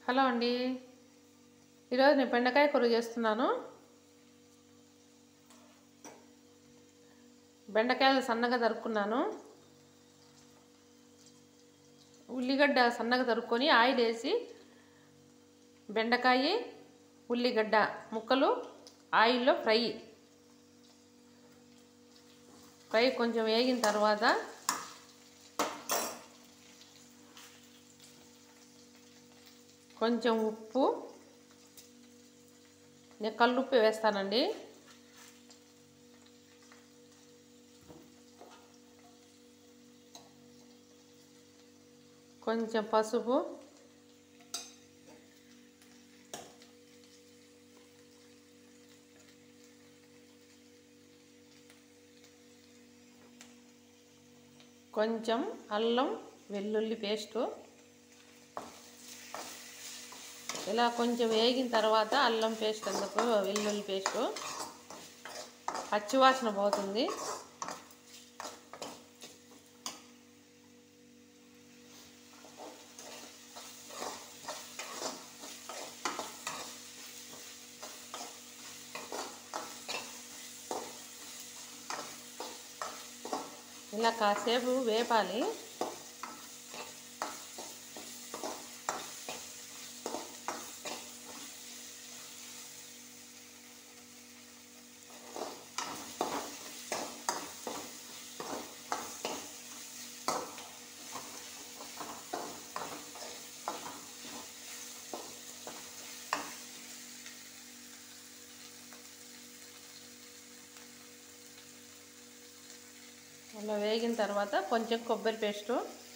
hello అండి ఈరోజు నేను బెండకాయ కూర చేస్తున్నాను బెండకాయలు సన్నగా తరుక్కున్నాను ఉల్లిగడ్డ సన్నగా తరుక్కొని ఆయిల్ వేసి బెండకాయ ఉల్లిగడ్డ ముక్కలు ఆయిల్లో ఫ్రై ఫ్రై కొంచెం వేగిన తర్వాత కొంచెం ఉప్పు నేను కల్లుప్పు వేస్తానండి కొంచెం పసుపు కొంచెం అల్లం వెల్లుల్లి పేస్టు ఇలా కొంచెం వేగిన తర్వాత అల్లం పేస్ట్ అందుకు వెల్లుల్లి పేస్టు పచ్చివాసన పోతుంది ఇలా కాసేపు వేపాలి అలా వేగిన తర్వాత కొంచెం కొబ్బరి పేస్టు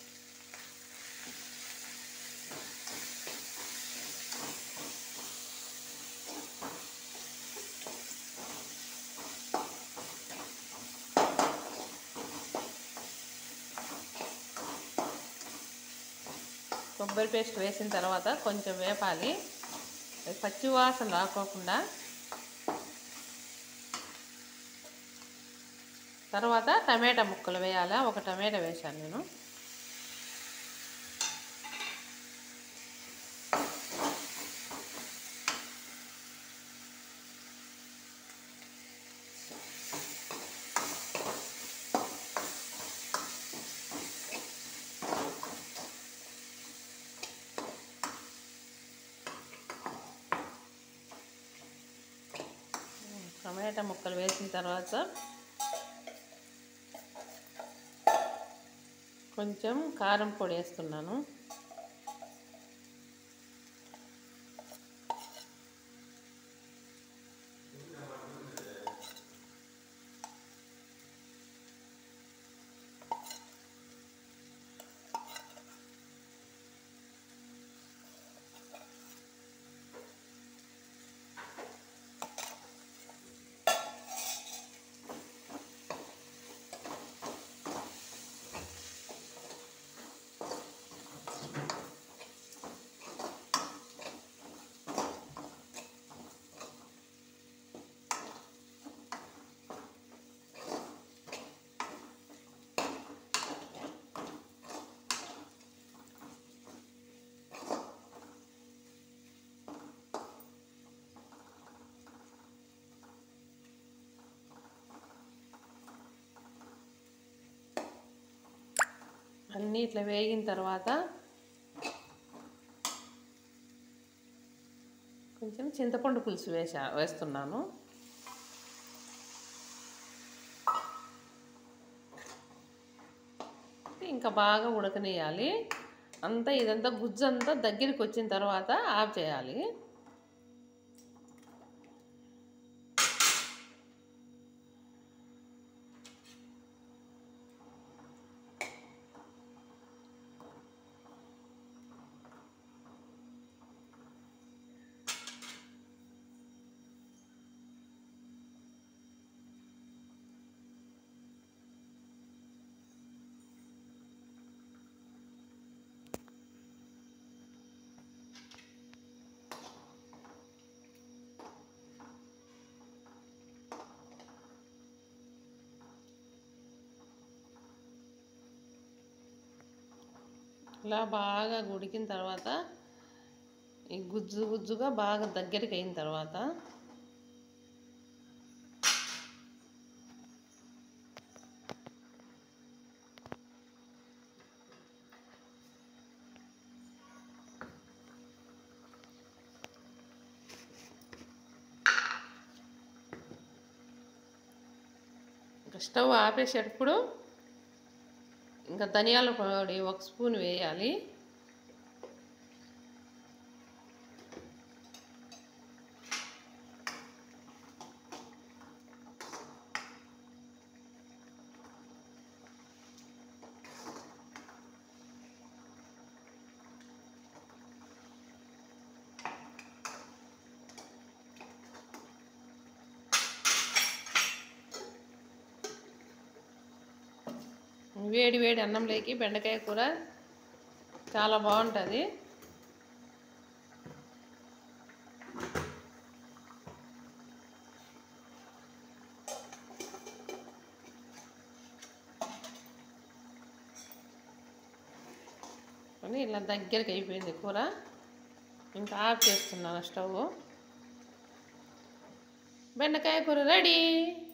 కొబ్బరి పేస్ట్ వేసిన తర్వాత కొంచెం వేపాలి పచ్చి వాసన రాకోకుండా తర్వాత టమాటా ముక్కలు వేయాలా ఒక టమాటా వేశాను నేను టమాటా ముక్కలు వేసిన తర్వాత కొంచెం కారం పొడి వేస్తున్నాను అన్నీ ఇట్లా వేగిన తర్వాత కొంచెం చింతపండు పులుసు వేసా వేస్తున్నాను ఇంకా బాగా ఉడకనియాలి అంతా ఇదంతా గుజ్జు అంతా దగ్గరికి వచ్చిన తర్వాత ఆఫ్ చేయాలి ఇలా బాగా ఉడికిన తర్వాత ఈ గుజ్జు గుజ్జుగా బాగా దగ్గరికి అయిన తర్వాత ఇంకా స్టవ్ ఆపేసేటప్పుడు ఇంకా ధనియాల పొడి ఒక స్పూన్ వేయాలి వేడి వేడి అన్నంలోకి బెండకాయ కూర చాలా బాగుంటుంది అని ఇలా దగ్గరికి అయిపోయింది కూర ఇంకా ఆఫ్ చేస్తున్నాను స్టవ్ బెండకాయ కూర రెడీ